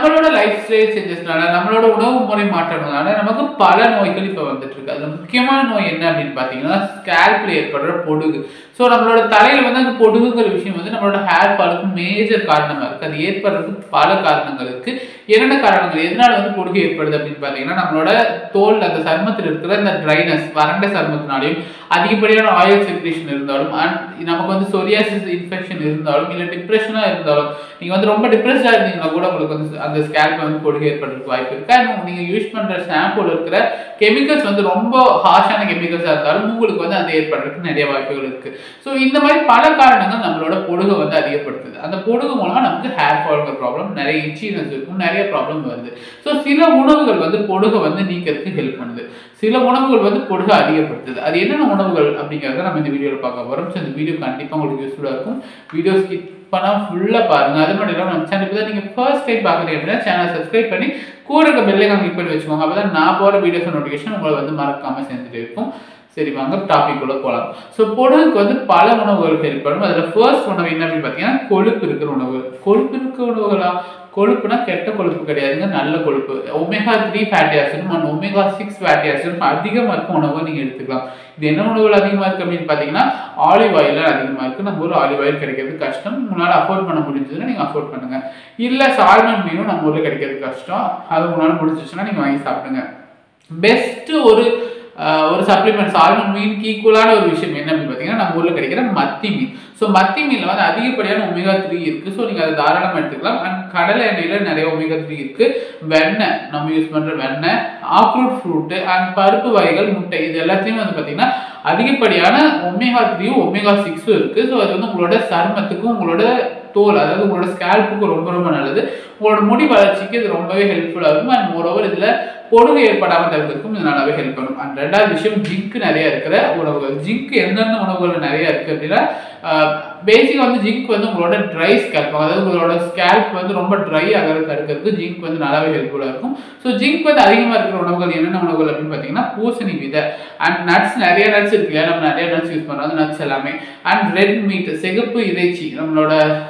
நம்மளோட life style சேஞ்சஸ்னால நம்மளோட உணவு முறை மாற்றங்களால நமக்கு பல நோய்கள் இப்போ வந்துட்டு இருக்கு அதுல முக்கியமான நோய் என்ன அப்படின்னு பார்த்தீங்கன்னா ஸ்கேல்ப்ல ஏற்படுற பொடுகு ஸோ நம்மளோட தலையில வந்து அந்த பொடுகுங்கிற விஷயம் வந்து நம்மளோட ஹேர் ஃபாலுக்கு மேஜர் காரணமா இருக்கு அது ஏற்படுறதுக்கு பல காரணங்கள் இருக்கு என்னென்ன காரணங்கள் எதனால வந்து பொடுகு ஏற்படுது அப்படின்னு பார்த்தீங்கன்னா நம்மளோட தோல் அந்த சருமத்தில் இருக்கிற இந்த ட்ரைனஸ் வறண்ட சருமத்தினாலையும் அதிகப்படியான ஆயில் செக்ரேஷன் இருந்தாலும் அண்ட் நமக்கு வந்து சொரியாசிஸ் இன்ஃபெக்ஷன் இருந்தாலும் இல்லை டிப்ரெஷனாக இருந்தாலும் நீங்கள் வந்து ரொம்ப டிப்ரெஸ்டாக இருந்தீங்கன்னா கூட உங்களுக்கு வந்து அந்த ஸ்கேல்ப் வந்து பொடுகு ஏற்படுறதுக்கு வாய்ப்பு இருக்கு அண்ட் நீங்கள் யூஸ் பண்ணுற ஷாம்பூல இருக்கிற கெமிக்கல்ஸ் வந்து ரொம்ப ஹார்ஷான கெமிக்கல்ஸாக இருந்தாலும் உங்களுக்கு வந்து அந்த ஏற்படுறதுக்கு நிறைய வாய்ப்புகள் இருக்கு ஸோ இந்த மாதிரி பல காரணங்கள் நம்மளோட பொடுகை வந்து அதிகப்படுத்துது அந்த பொடுகு மூலமா நமக்கு ஹேர் ஃபால்ங்கிற ப்ராப்ளம் நிறைய இச்சினஸ் இருக்கும் நிறைய ப்ராப்ளம் வருது ஸோ சில உணவுகள் வந்து பொடுகை வந்து நீக்கிறதுக்கு ஹெல்ப் பண்ணுது சில உணவுகள் வந்து பொடுகை அதிகப்படுத்துது அது என்னென்ன உணவுகள் அப்படிங்கிறத நம்ம இந்த வீடியோவில் பார்க்க போகிறோம் ஸோ இந்த வீடியோ கண்டிப்பாக உங்களுக்கு யூஸ்ஃபுல்லாக இருக்கும் வீடியோ ஸ்கிப் பண்ணால் ஃபுல்லாக பாருங்க அது மட்டும் இல்லாமல் நம்ம சேனல் தான் நீங்கள் ஃபர்ஸ்ட் டைம் பார்க்குறீங்க அப்படின்னா சேனல் சப்ஸ்கிரைப் பண்ணி கூட இருக்க பெல்லைக்கான கிளிக் பண்ணி வச்சுக்கோங்க அப்போ தான் நான் போகிற வீடியோஸ் நோட்டிஃபிகேஷன் உங்களை வந்து மறக்காமல் சேர்ந்துட்டு இருக்கும் சரி வாங்க டாபிக் உள்ள போகலாம் ஸோ பொடுகுக்கு வந்து பல உணவுகள் ஹெல்ப் பண்ணும் அதில் ஃபர்ஸ்ட் உணவு என்ன அப்படின்னு பார்த்தீங்கன்னா கொழுப்பு இருக்கிற உணவுகள் கொழுப்பு இருக்கிற உணவுகளா கொழுப்புனா கெட்ட கொழுப்பு கிடையாதுங்க நல்ல கொழுப்பு ஒமேகா த்ரீ ஃபேட்டி ஆசிடும் அண்ட் ஒமேகா சிக்ஸ் ஃபேட்டி ஆசிடும் அதிகமாக இருக்க உணவை நீங்கள் எடுத்துக்கலாம் இது என்ன உணவுகள் அதிகமாக இருக்குது அப்படின்னு பார்த்தீங்கன்னா ஆலிவ் ஆயில் அதிகமாக இருக்குது நம்ம ஊரில் ஆலிவ் ஆயில் கிடைக்கிறது கஷ்டம் உங்களால் அஃபோர்ட் பண்ண முடிஞ்சதுன்னா நீங்கள் அஃபோர்ட் பண்ணுங்க இல்லை சால்மன் மீனும் நம்ம ஊரில் கிடைக்கிறது கஷ்டம் அது உங்களால் முடிஞ்சிச்சுன்னா நீங்கள் வாங்கி சாப்பிடுங்க பெஸ்ட்டு ஒரு ஆஹ் ஒரு சப்ளிமெண்ட் சால்மன் மீனுக்கு ஈக்குவலான ஒரு விஷயம் என்ன அப்படின்னு பார்த்தீங்கன்னா நம்ம ஊரில் கிடைக்கிற மத்தி மீன் ஸோ மத்தி மீனில் வந்து அதிகப்படியான ஒமேகா த்ரீ இருக்குது ஸோ நீங்கள் அதை தாராளமாக எடுத்துக்கலாம் அண்ட் கடலை எண்ணெயில் நிறைய ஒமேகா த்ரீ இருக்குது வெண்ணெய் நம்ம யூஸ் பண்ணுற வெண்ணெய் ஆக்ரூட் ஃப்ரூட்டு அண்ட் பருப்பு வகைகள் முட்டை இது எல்லாத்தையும் வந்து பார்த்தீங்கன்னா அதிகப்படியான ஒமேகா த்ரீயும் ஒமேகா சிக்ஸும் இருக்குது ஸோ அது வந்து உங்களோட சருமத்துக்கும் உங்களோட தோல் அதாவது உங்களோட ஸ்கேல்ப்புக்கு ரொம்ப ரொம்ப நல்லது உங்களோட முடி வளர்ச்சிக்கு இது ரொம்பவே ஹெல்ப்ஃபுல்லாக இருக்கும் அண்ட் மோரோவர் இதில் பொடுகு ஏற்படாமல் தடுக்கிறதுக்கும் இது நல்லாவே ஹெல்ப் பண்ணும் அண்ட் ரெண்டாவது விஷயம் ஜிங்க் நிறைய இருக்கிற உணவுகள் ஜிங்க் எந்தெந்த உணவுகள் நிறைய இருக்குது அப்படின்னா பேசிக்காக வந்து ஜிங்க் வந்து உங்களோட ட்ரை ஸ்கேல்ப் அதாவது உங்களோட ஸ்கேல்ப் வந்து ரொம்ப ட்ரை ஆகிறது தடுக்கிறதுக்கு ஜிங்க் வந்து நல்லாவே ஹெல்ப்ஃபுல்லாக இருக்கும் ஸோ ஜிங்க் வந்து அதிகமாக இருக்கிற உணவுகள் என்னென்ன உணவுகள் அப்படின்னு பார்த்தீங்கன்னா பூசணி விதை அண்ட் நட்ஸ் நிறைய நட்ஸ் இருக்கு இல்லையா நம்ம நிறைய நட்ஸ் யூஸ் பண்ணுறோம் அந்த நட்ஸ் எல்லாமே அண்ட் ரெட் மீட் சிகப்பு இறைச்சி நம்மளோட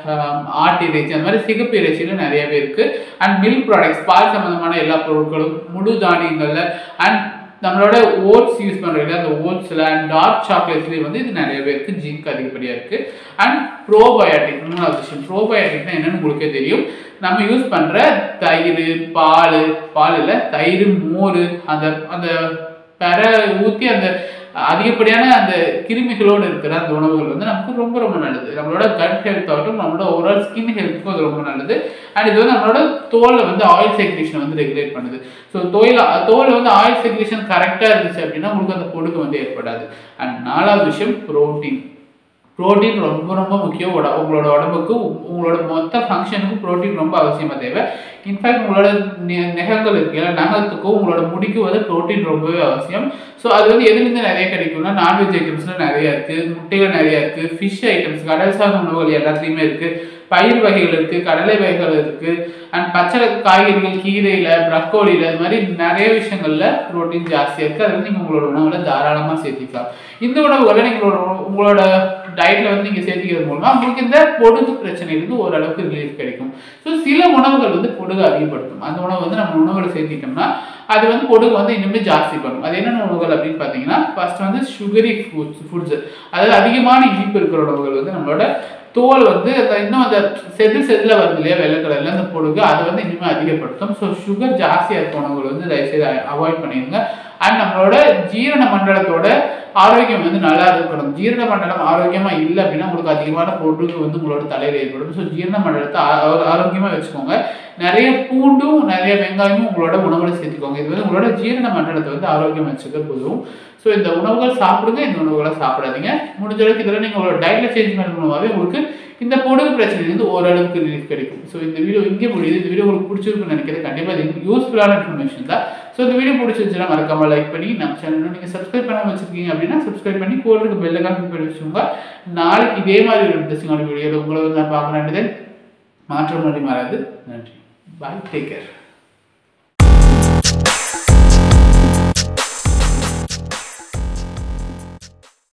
ஆட்டு இறைச்சி அந்த மாதிரி சிகப்பு இறைச்சியில் நிறையவே இருக்குது அண்ட் மில்க் ப்ராடக்ட்ஸ் பால் சம்மந்தமான எல்லா பொருட்களும் முழு தானியங்களில் அண்ட் நம்மளோட ஓட்ஸ் யூஸ் பண்ணுறீங்க அந்த ஓட்ஸில் அண்ட் டார்க் சாக்லேட்ஸ்லேயும் வந்து இது நிறையவே இருக்குது ஜிங்க் அதிகப்படியாக இருக்குது அண்ட் ப்ரோபயோட்டிக் மூணாவது விஷயம் ப்ரோபயோட்டிக்னா என்னன்னு உங்களுக்கே தெரியும் நம்ம யூஸ் பண்ணுற தயிர் பால் பால் இல்லை தயிர் மோர் அந்த அந்த பெற ஊற்றி அந்த அதிகப்படியான அந்த கிருமிகளோடு இருக்கிற அந்த உணவுகள் வந்து நமக்கு ரொம்ப ரொம்ப நல்லது நம்மளோட கட் ஹெல்த் ஆகட்டும் நம்மளோட ஓவரால் ஸ்கின் ஹெல்த்துக்கும் அது ரொம்ப நல்லது அண்ட் இது வந்து நம்மளோட தோலில் வந்து ஆயில் செக்ரேஷன் வந்து ரெகுலேட் பண்ணுது ஸோ தோல் தோலில் வந்து ஆயில் செக்ரேஷன் கரெக்டாக இருந்துச்சு அப்படின்னா உங்களுக்கு அந்த பொடுகு வந்து ஏற்படாது அண்ட் நாலாவது விஷயம் ப்ரோட்டீன் ப்ரோட்டீன் ரொம்ப ரொம்ப முக்கியம் உட உங்களோட உடம்புக்கு உ- உங்களோட மொத்த ஃபங்க்ஷனுக்கும் ப்ரோட்டீன் ரொம்ப அவசியமாக தேவை இன்ஃபேக்ட் உங்களோட நெ- நெகங்கள் இருக்கு இல்லை நகத்துக்கும் உங்களோட முடிக்கும் வந்து ப்ரோட்டீன் ரொம்பவே அவசியம் ஸோ அது வந்து எதுலேருந்து நிறைய கிடைக்கும்னா நான்வெஜ் ஐட்டம்ஸில் நிறைய இருக்குது முட்டைகள் நிறைய இருக்குது ஃபிஷ் ஐட்டம்ஸ் கடல் சார்ந்த உணவுகள் எல்லாத்துலேயுமே இருக்குது பயிர் வகைகள் இருக்குது கடலை வகைகள் இருக்குது அண்ட் பச்சை காய்கறிகள் கீரையில் ப்ரக்கோலியில் இது மாதிரி நிறைய விஷயங்களில் ப்ரோட்டீன் ஜாஸ்தியாக இருக்குது அது வந்து நீங்கள் உங்களோட உணவில் தாராளமாக சேர்த்திக்கலாம் இந்த உணவுகளை நீங்களோட உங்களோட டயட்டில் வந்து நீங்கள் சேர்த்திக்கிறது மூலமாக உங்களுக்கு இந்த பொடுகு பிரச்சனையிலிருந்து ஓரளவுக்கு ரிலீஃப் கிடைக்கும் ஸோ சில உணவுகள் வந்து பொடுகு அதிகப்படுத்தும் அந்த உணவு வந்து நம்ம உணவில் சேர்த்திட்டோம்னா அது வந்து பொடுகு வந்து இன்னுமே ஜாஸ்தி பண்ணும் அது என்னென்ன உணவுகள் அப்படின்னு பார்த்தீங்கன்னா ஃபர்ஸ்ட் வந்து சுகரி ஃபுட்ஸ் ஃபுட்ஸ் அதாவது அதிகமான இனிப்பு இருக்கிற உணவுகள் வந்து நம்மளோட தோல் வந்து அந்த இன்னும் அந்த செதில் செதில் வருது இல்லையா வெள்ளை கலர்ல அந்த பொடுகு அதை வந்து இன்னுமே அதிகப்படுத்தும் ஸோ சுகர் ஜாஸ்தியாக இருக்க உணவுகள் வந்து தயவுசெய்து அவாய்ட் பண்ணிடுங்க அண்ட் நம்மளோட ஜீரண மண்டலத்தோட ஆரோக்கியம் வந்து நல்லா இருக்கணும் ஜீரண மண்டலம் ஆரோக்கியமா இல்லை அப்படின்னா உங்களுக்கு அதிகமான பொருட்கள் வந்து உங்களோட தலையில் ஏற்படும் ஸோ ஜீரண மண்டலத்தை ஆ- ஆ- ஆரோக்கியமா வச்சுக்கோங்க நிறைய பூண்டும் நிறைய வெங்காயமும் உங்களோட உணவுல சேர்த்துக்கோங்க இது வந்து உங்களோட ஜீரண மண்டலத்தை வந்து ஆரோக்கியம் வச்சுக்க உதவும் ஸோ இந்த உணவுகள் சாப்பிடுங்க இந்த உணவுகளை சாப்பிடாதீங்க முடிஞ்ச அளவுக்கு இதெல்லாம் நீங்கள் உங்களோட டயட்ல சேஞ்ச் பண்ணுறது மூலமாகவே உங்களுக்கு இந்த பொடுகு பிரச்சனையிலிருந்து ஓரளவுக்கு ரிலீஃப் கிடைக்கும் ஸோ இந்த வீடியோ இங்கே முடியுது இந்த வீடியோ உங்களுக்கு பிடிச்சிருக்குன்னு நினைக்கிறேன் கண்டிப்பாக இது யூஸ்ஃபுல்லான இன்ஃபர்மேஷன் தான் ஸோ இந்த வீடியோ பிடிச்சிருந்துச்சுன்னா மறக்காம லைக் பண்ணி நம்ம சேனல் நீங்கள் சப்ஸ்கிரைப் பண்ணாம வச்சிருக்கீங்க அப்படின்னா சப்ஸ்கிரைப் பண்ணி கூட இருக்க பெல்ல காப்பி பண்ணி வச்சுக்கோங்க நாளைக்கு இதே மாதிரி ஒரு இன்ட்ரெஸ்டிங்கான வீடியோவில் உங்களை வந்து நான் பார்க்குறேன் மாற்றம் மாறாது நன்றி பாய் டேக் கேர்